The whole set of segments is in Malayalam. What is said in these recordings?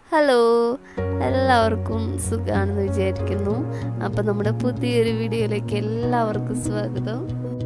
ഹലോ എല്ലാവർക്കും സുഖമാണെന്ന് വിചാരിക്കുന്നു അപ്പം നമ്മുടെ പുതിയൊരു വീഡിയോയിലേക്ക് എല്ലാവർക്കും സ്വാഗതം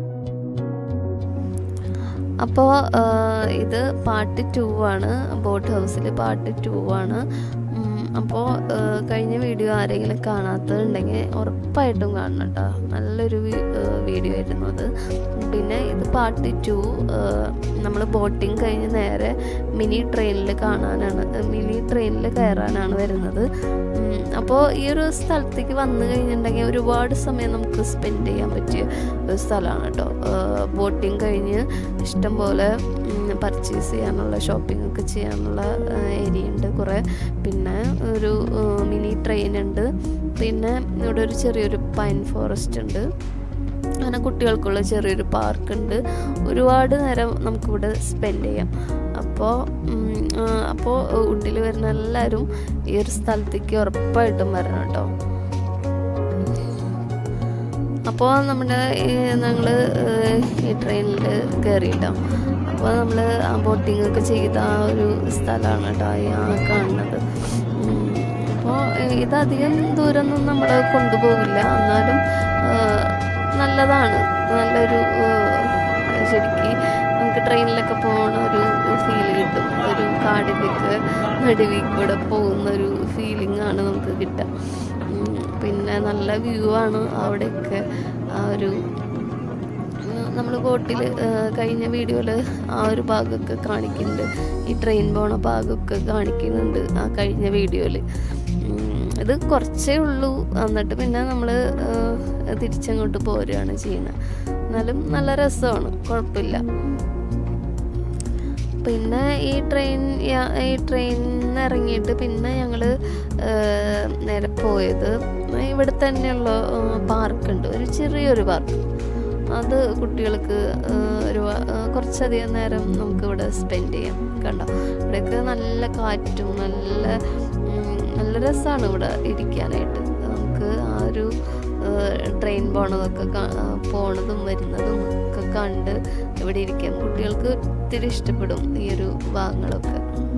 അപ്പോൾ ഇത് പാർട്ട് ടു ആണ് ബോട്ട് ഹൗസിൽ പാർട്ട് ടു ആണ് അപ്പോൾ കഴിഞ്ഞ വീഡിയോ ആരെങ്കിലും കാണാത്തതുണ്ടെങ്കിൽ ഉറപ്പായിട്ടും കാണണം കേട്ടോ നല്ലൊരു വീഡിയോ ആയിരുന്നു അത് പിന്നെ ഇത് പാർട്ട് ടു നമ്മൾ ബോട്ടിങ് കഴിഞ്ഞ് നേരെ മിനി ട്രെയിനിൽ കാണാനാണ് മിനി ട്രെയിനിൽ കയറാനാണ് വരുന്നത് അപ്പോൾ ഈ ഒരു സ്ഥലത്തേക്ക് വന്നു കഴിഞ്ഞിട്ടുണ്ടെങ്കിൽ ഒരുപാട് സമയം നമുക്ക് സ്പെൻഡ് ചെയ്യാൻ പറ്റിയ ഒരു സ്ഥലമാണ് കേട്ടോ ബോട്ടിങ് കഴിഞ്ഞ് ഇഷ്ടംപോലെ പർച്ചേസ് ചെയ്യാനുള്ള ഷോപ്പിംഗ് ഒക്കെ ചെയ്യാനുള്ള ഏരിയ ഉണ്ട് കുറേ പിന്നെ ഒരു മിനി ട്രെയിൻ ഉണ്ട് പിന്നെ ഇവിടെ ഒരു ചെറിയൊരു പൈൻ ഫോറസ്റ്റ് ഉണ്ട് അങ്ങനെ കുട്ടികൾക്കുള്ള ചെറിയൊരു പാർക്ക് ഉണ്ട് ഒരുപാട് നേരം നമുക്കിവിടെ സ്പെൻഡ് ചെയ്യാം അപ്പോൾ അപ്പോൾ ഊട്ടിയിൽ വരുന്ന എല്ലാവരും ഈ ഒരു സ്ഥലത്തേക്ക് ഉറപ്പായിട്ടും വരണം കേട്ടോ അപ്പോൾ നമ്മുടെ ഞങ്ങൾ ഈ ട്രെയിനിൽ കയറിയിട്ടോ അപ്പോൾ നമ്മൾ ആ ബോട്ടിംഗ് ഒക്കെ ചെയ്ത ആ ഒരു സ്ഥലമാണ് കേട്ടോ ആ കാണുന്നത് അപ്പോൾ ഇതധികം ദൂരമൊന്നും നമ്മൾ കൊണ്ടുപോകില്ല എന്നാലും നല്ലതാണ് നല്ലൊരു ശരിക്ക് നമുക്ക് ട്രെയിനിലൊക്കെ പോകുന്ന ഒരു ഫീൽ കിട്ടും ഒരു കാടിലേക്ക് നടുവിൽ കൂടെ പോകുന്ന ഒരു ഫീലിംഗ് ആണ് നമുക്ക് കിട്ടുക പിന്നെ നല്ല വ്യൂ ആണ് അവിടെയൊക്കെ ആ ഒരു നമ്മൾ ബോട്ടിൽ കഴിഞ്ഞ വീഡിയോയിൽ ആ ഒരു ഭാഗമൊക്കെ കാണിക്കുന്നുണ്ട് ഈ ട്രെയിൻ പോണ ഭാഗമൊക്കെ കാണിക്കുന്നുണ്ട് ആ കഴിഞ്ഞ വീഡിയോയിൽ ഇത് കുറച്ചേ ഉള്ളൂ എന്നിട്ട് പിന്നെ നമ്മൾ തിരിച്ചങ്ങോട്ട് പോരുകയാണ് ചെയ്യുന്നത് എന്നാലും നല്ല രസമാണ് കുഴപ്പമില്ല പിന്നെ ഈ ട്രെയിൻ ഈ ട്രെയിനിൽ നിന്ന് ഇറങ്ങിയിട്ട് പിന്നെ ഞങ്ങൾ നേരെ പോയത് ഇവിടെ തന്നെയുള്ള പാർക്കുണ്ട് ഒരു ചെറിയൊരു പാർക്ക് അത് കുട്ടികൾക്ക് ഒരു കുറച്ചധികം നേരം നമുക്ക് ഇവിടെ സ്പെൻഡ് ചെയ്യാം കണ്ടോ ഇവിടെയൊക്കെ നല്ല കാറ്റും നല്ല നല്ല രസമാണ് ഇവിടെ ഇരിക്കാനായിട്ട് നമുക്ക് ആ ഒരു ട്രെയിൻ പോണതൊക്കെ പോണതും വരുന്നതും ഒക്കെ കണ്ട് ഇവിടെ ഇരിക്കാം കുട്ടികൾക്ക് ഒത്തിരി ഇഷ്ടപ്പെടും ഈ ഒരു ഭാഗങ്ങളൊക്കെ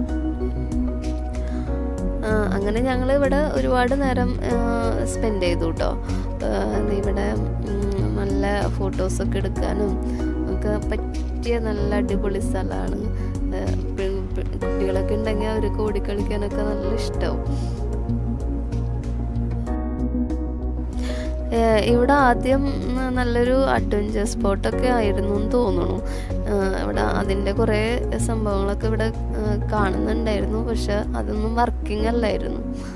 അങ്ങനെ ഞങ്ങൾ ഇവിടെ ഒരുപാട് നേരം സ്പെൻഡ് ചെയ്തു കേട്ടോ ഇവിടെ നല്ല ഫോട്ടോസൊക്കെ എടുക്കാനും ഒക്കെ പറ്റിയ നല്ല അടിപൊളി സ്ഥലമാണ് കുട്ടികളൊക്കെ ഉണ്ടെങ്കിൽ അവർക്ക് ഓടിക്കളിക്കാനൊക്കെ നല്ല ഇഷ്ടവും ഇവിടെ ആദ്യം നല്ലൊരു അഡ്വഞ്ചർ സ്പോട്ടൊക്കെ ആയിരുന്നു എന്ന് തോന്നുന്നു ഇവിടെ അതിൻ്റെ കുറേ സംഭവങ്ങളൊക്കെ ഇവിടെ കാണുന്നുണ്ടായിരുന്നു പക്ഷെ അതൊന്നും വർക്കിംഗ് അല്ലായിരുന്നു